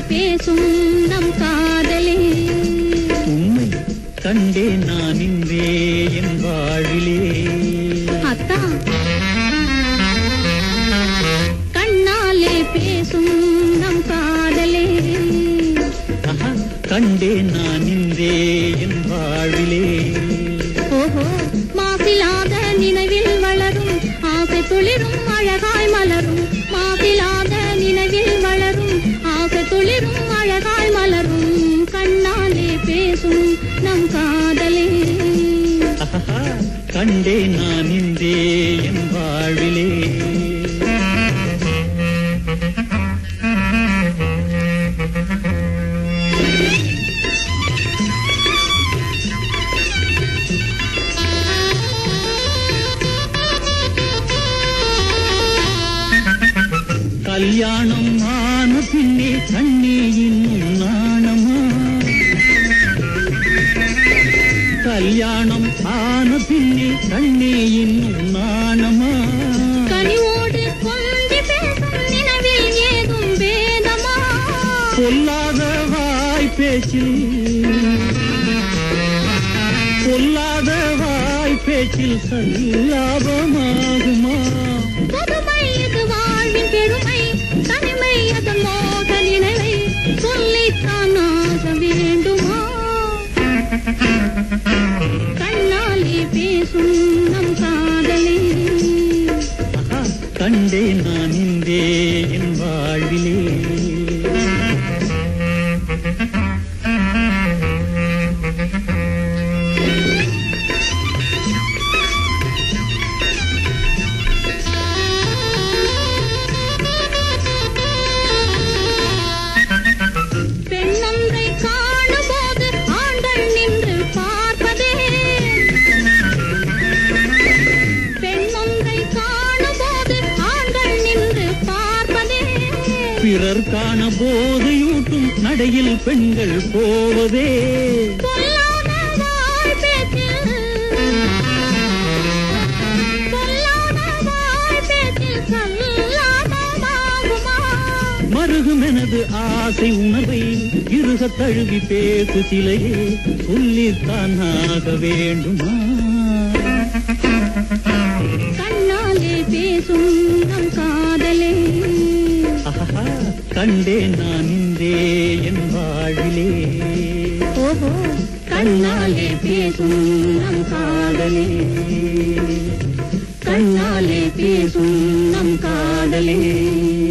பேசும் நம் காதலே உண்மை கண்டே நான் இன்றே என் வாழ்விலே அத்தா கண்ணாலே பேசும் நம் காதலே ஆஹா, கண்டே நான் இன்றே என் வாழ்விலே ஓஹோ மாசிலாத நினைவில் வளரும் ஆசை துளிரும் அழகாய் மலரும் மாசிலாத நினைவில் வளரும் ஆசை துளிரும் அழகாய் மலரும் கண்ணாலே பேசும் நம் காதலே ஆஹா, கண்டே நான் இன்றே என் வாழ்விலே கல்யாணம் ஆன பின்னே கண்ணே இன்னும் நாணமா கல்யாணம் ஆன பின்னே கண்ணே இன்னும் நாணமா கனிவோடு கொஞ்சி பேசும் நினைவில் ஏதும் வேதமா பொல்லாத வாய் பேச்சில் பொல்லாத வாய் பேச்சில் சல்லாபமாகுமா புதுமை இது வாழ்வின் பெருமை தனிமை அதன் மோக நினைவை சொல்லித்தான் ஆக வேண்டுமா கண்ணாலே பேசும் நம் காதலே ஆஹா, கண்டே நான் இன்றே என் வாழ்விலே பெண்ணொன்றை காணும்போது ஆண்கள் நின்று பார்ப்பதே பெண்ணொன்றை காணும்போது ஆண்கள் நின்று பார்ப்பதே பிறர் காண போதையூட்டும் நடையில் பெண்கள் போவதே பொல்லாத வாய் பேச்சில் பொல்லாத வாய் பேச்சில் சல்லாபமாகுமா மருகும் எனது ஆசை உணர்வை இருக தழுவி பேசு சிலையே சொல்லித்தான் ஆக வேண்டுமா கண்ணாலே பேசும் நம் காதலே ஆஹா, கண்டே நான் இன்றே என் வாழ்விலே ஓஹோ கண்ணாலே பேசும் நம் காதலே கண்ணாலே பேசும் நம் காதலே